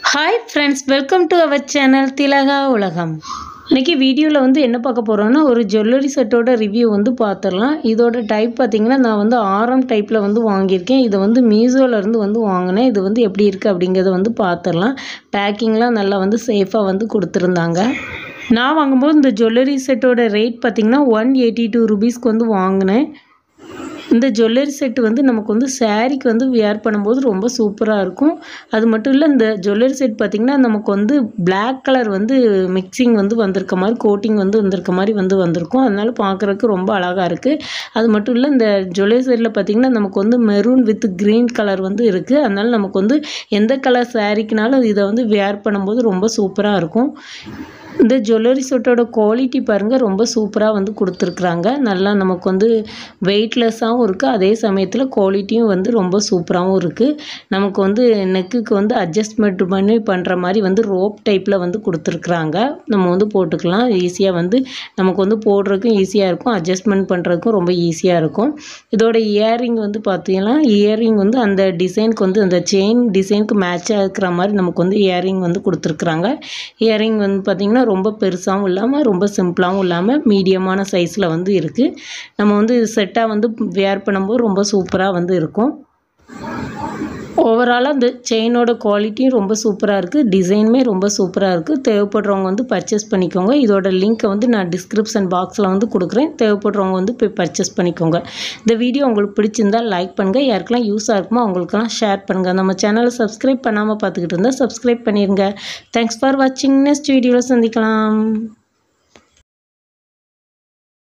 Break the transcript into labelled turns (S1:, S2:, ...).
S1: hi friends welcome to our channel Thilaga Ulagam இன்றைக்கி வீடியோவில் வந்து என்ன பார்க்க போகிறோன்னா ஒரு ஜுவல்லரி செட்டோட ரிவ்யூ வந்து பார்த்துடலாம் இதோட டைப் பார்த்திங்கன்னா நான் வந்து ஆரம் டைப்பில் வந்து வாங்கியிருக்கேன் இதை வந்து மீஷோலேருந்து வந்து வாங்கினேன் இது வந்து எப்படி இருக்குது அப்படிங்கிறத வந்து பார்த்துடலாம் பேக்கிங்லாம் நல்லா வந்து சேஃபாக வந்து கொடுத்துருந்தாங்க நான் வாங்கும்போது இந்த ஜுவல்லரி செட்டோட ரேட் பார்த்திங்கன்னா ஒன் எயிட்டி டூ ருபீஸ்க்கு வந்து வாங்கினேன் இந்த ஜுவல்லரி செட்டு வந்து நமக்கு வந்து சாரீக்கு வந்து வியர் பண்ணும்போது ரொம்ப சூப்பராக இருக்கும் அது மட்டும் இல்லை இந்த ஜுவல்லரி செட் பார்த்திங்கன்னா நமக்கு வந்து Black கலர் வந்து மிக்சிங் வந்து வந்திருக்க மாதிரி கோட்டிங் வந்து வந்திருக்க மாதிரி வந்து வந்திருக்கும் அதனால பார்க்குறதுக்கு ரொம்ப அழகாக இருக்குது அது மட்டும் இல்லை இந்த ஜுவல்லரி செட்டில் பார்த்திங்கன்னா நமக்கு வந்து மெரூன் வித் க்ரீன் கலர் வந்து இருக்குது அதனால நமக்கு வந்து எந்த கலர் சாரீக்குனாலும் இதை வந்து வியர் பண்ணும்போது ரொம்ப சூப்பராக இருக்கும் இந்த ஜுவல்லரி செட்டோட குவாலிட்டி பாருங்கள் ரொம்ப சூப்பராக வந்து கொடுத்துருக்குறாங்க நல்லா நமக்கு வந்து வெயிட்லெஸ்ஸாகவும் இருக்குது அதே சமயத்தில் குவாலிட்டியும் வந்து ரொம்ப சூப்பராகவும் இருக்குது நமக்கு வந்து நெக்குக்கு வந்து அட்ஜஸ்ட்மெண்ட் பண்ணி பண்ணுற மாதிரி வந்து ரோப் டைப்பில் வந்து கொடுத்துருக்குறாங்க நம்ம வந்து போட்டுக்கலாம் ஈஸியாக வந்து நமக்கு வந்து போடுறதுக்கும் ஈஸியாக இருக்கும் அட்ஜஸ்ட்மெண்ட் பண்ணுறதுக்கும் ரொம்ப ஈஸியாக இருக்கும் இதோட இயரிங் வந்து பார்த்தீங்கன்னா இயரிங் வந்து அந்த டிசைனுக்கு வந்து அந்த செயின் டிசைனுக்கு மேட்சாக இருக்கிற மாதிரி நமக்கு வந்து இயரிங் வந்து கொடுத்துருக்குறாங்க இயரிங் வந்து பார்த்திங்கன்னா ரொம்ப பெருசாகவும் இல்லாமல் ரொம்ப சிம்பிளாகவும் இல்லாமல் மீடியமான சைஸில் வந்து இருக்குது நம்ம வந்து செட்டாக வந்து வேர் பண்ணும்போது ரொம்ப சூப்பராக வந்து இருக்கும் ஓவராலாக இந்த செயினோட குவாலிட்டியும் ரொம்ப சூப்பராக இருக்குது டிசைனுமே ரொம்ப சூப்பராக இருக்குது தேவைப்படுறவங்க வந்து பர்ச்சேஸ் பண்ணிக்கோங்க இதோட லிங்க்கை வந்து நான் டிஸ்கிரிப்ஷன் பாக்ஸில் வந்து கொடுக்குறேன் தேவைப்படுறவங்க வந்து போய் பர்ச்சேஸ் பண்ணிக்கோங்க இந்த வீடியோ உங்களுக்கு பிடிச்சிருந்தா லைக் பண்ணுங்கள் யாருக்கெல்லாம் யூஸாக இருக்குமோ அவங்களுக்கெல்லாம் ஷேர் பண்ணுங்கள் நம்ம சேனலை சப்ஸ்கிரைப் பண்ணாமல் பார்த்துக்கிட்டு இருந்தால் சப்ஸ்கிரைப் பண்ணிடுங்க தேங்க்ஸ் ஃபார் வாட்சிங் நெக்ஸ்ட் வீடியோவில் சந்திக்கலாம்